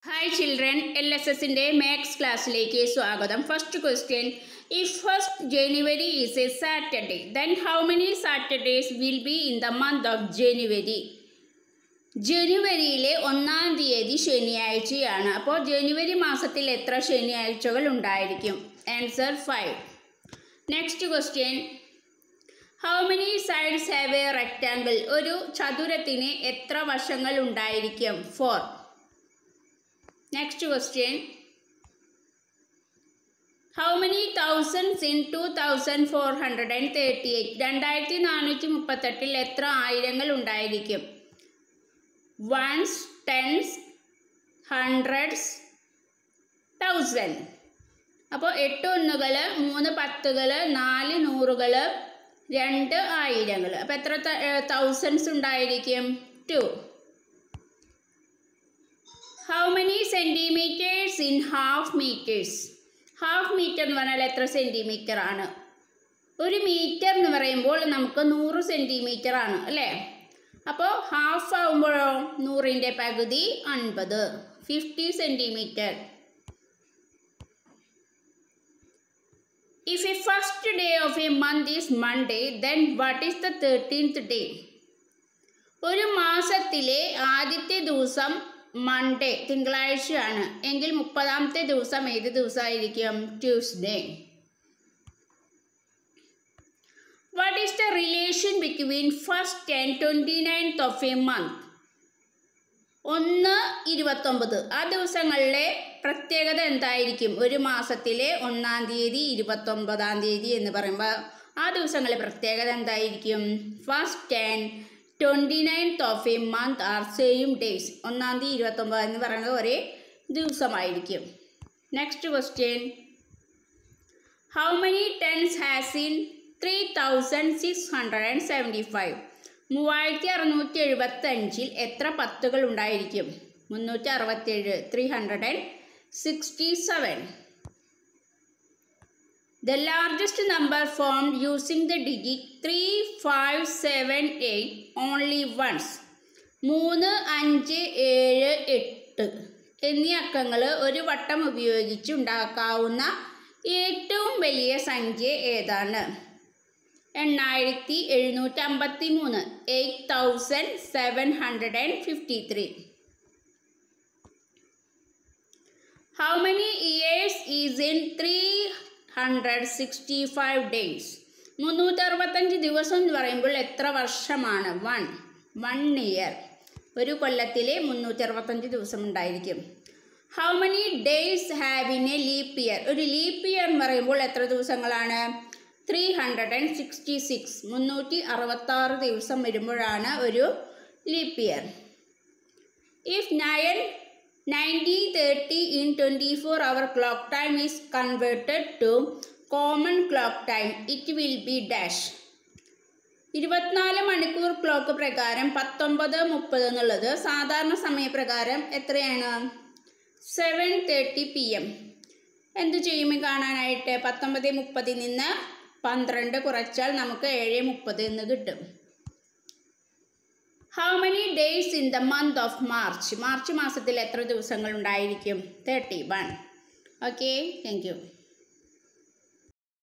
hi children L S എസിൻ്റെ maths ക്ലാസ്സിലേക്ക് സ്വാഗതം first question if first January is a Saturday then how many Saturdays will be in the month of January ജനുവരിയിലെ ഒന്നാം തീയതി ശനിയാഴ്ചയാണ് അപ്പോൾ ജനുവരി മാസത്തിൽ എത്ര ശനിയാഴ്ചകൾ ഉണ്ടായിരിക്കും answer five next question how many sides have a rectangle ഒരു ചതുരത്തിന് എത്ര വശങ്ങൾ ഉണ്ടായിരിക്കും four next question how many thousands in two thousand four hundred and thirty eight രണ്ടായിരത്തി നാനൂറ്റി മുപ്പത്തെട്ടിൽ എത്ര ആയിരങ്ങൾ ഉണ്ടായിരിക്കും വൺസ് ടെൻസ് ഹൺഡ്രഡ്സ് തൗസൻഡ് അപ്പോൾ എട്ട് ഒന്നുകൾ മൂന്ന് പത്തുകൾ നാല് നൂറുകൾ രണ്ട് ആയിരങ്ങൾ അപ്പോൾ എത്ര തൗസൻഡ്സ് ഉണ്ടായിരിക്കും two how many centimetres in half metres half metre എന്ന് പറഞ്ഞാൽ എത്ര സെൻറ്റിമീറ്റർ ആണ് ഒരു മീറ്റർ എന്ന് പറയുമ്പോൾ നമുക്ക് നൂറ് സെൻറ്റിമീറ്റർ ആണ് അല്ലേ അപ്പോൾ ഹാഫ് ആകുമ്പോഴോ നൂറിൻ്റെ പകുതി അൻപത് fifty centimetre if a first day of a month is Monday then what is the thirteenth day ഒരു മാസത്തിലെ ആദ്യത്തെ ദിവസം മൺഡേ തിങ്കളാഴ്ചയാണ് എങ്കിൽ മുപ്പതാമത്തെ ദിവസം ഏത് ദിവസമായിരിക്കും Tuesday what is the relation between first and twenty ninth of a month ഒന്ന് ഇരുപത്തൊമ്പത് ആ ദിവസങ്ങളിലെ പ്രത്യേകത എന്തായിരിക്കും ഒരു മാസത്തിലെ ഒന്നാം തീയതി ഇരുപത്തൊമ്പതാം തീയതി എന്ന് പറയുമ്പോൾ ആ ദിവസങ്ങളിലെ പ്രത്യേകത എന്തായിരിക്കും first and twenty ninth of a month are same days ഒന്നാം തീയതി ഇരുപത്തൊമ്പത് എന്ന് പറയുന്നത് ഒരേ ദിവസമായിരിക്കും next question how many tens has in three thousand six hundred and seventy five മൂവായിരത്തി അറുന്നൂറ്റി എഴുപത്തഞ്ചിൽ എത്ര പത്തുകൾ ഉണ്ടായിരിക്കും മുന്നൂറ്റി അറുപത്തേഴ് three hundred and sixty seven the largest number form using the digit three five seven eight only once മൂന്ന് അഞ്ച് ഏഴ് എട്ട് എന്നീ അക്കങ്ങൾ ഒരു വട്ടം ഉപയോഗിച്ച് ഉണ്ടാക്കാവുന്ന ഏറ്റവും വലിയ സംഖ്യ ഏതാണ് എണ്ണായിരത്തി എഴുന്നൂറ്റി അമ്പത്തി മൂന്ന് eight thousand seven hundred and fifty three how many years is in three hundred sixty five days മുന്നൂറ്ററുപത്തഞ്ച് ദിവസം എന്ന് പറയുമ്പോൾ എത്ര വർഷമാണ് വൺ വൺ ഇയർ ഒരു കൊല്ലത്തിൽ മുന്നൂറ്ററുപത്തഞ്ച് ദിവസം ഉണ്ടായിരിക്കും how many days have in a leap year ഒരു ലീപ്പ് ഇയർ എന്ന് പറയുമ്പോൾ എത്ര ദിവസങ്ങളാണ് three hundred and sixty six മുന്നൂറ്റി അറുപത്താറ് ദിവസം വരുമ്പോഴാണ് ഒരു leap year if nine ninety thirty in twenty four hour clock time is converted to common clock time it will be dash ഇരുപത്തിനാല് മണിക്കൂർ ക്ലോക്ക് പ്രകാരം പത്തൊമ്പത് മുപ്പത് എന്നുള്ളത് സാധാരണ സമയപ്രകാരം എത്രയാണ് സെവൻ തേർട്ടി പി എം എന്ത് ചെയ്യുമ്പോൾ കാണാനായിട്ട് പത്തൊമ്പത് മുപ്പതിൽ നിന്ന് പന്ത്രണ്ട് കുറച്ചാൽ നമുക്ക് ഏഴ് മുപ്പത് എന്ന് കിട്ടും how many days in the month of March March മാസത്തിൽ എത്ര ദിവസങ്ങൾ ഉണ്ടായിരിക്കും thirty one okay thank U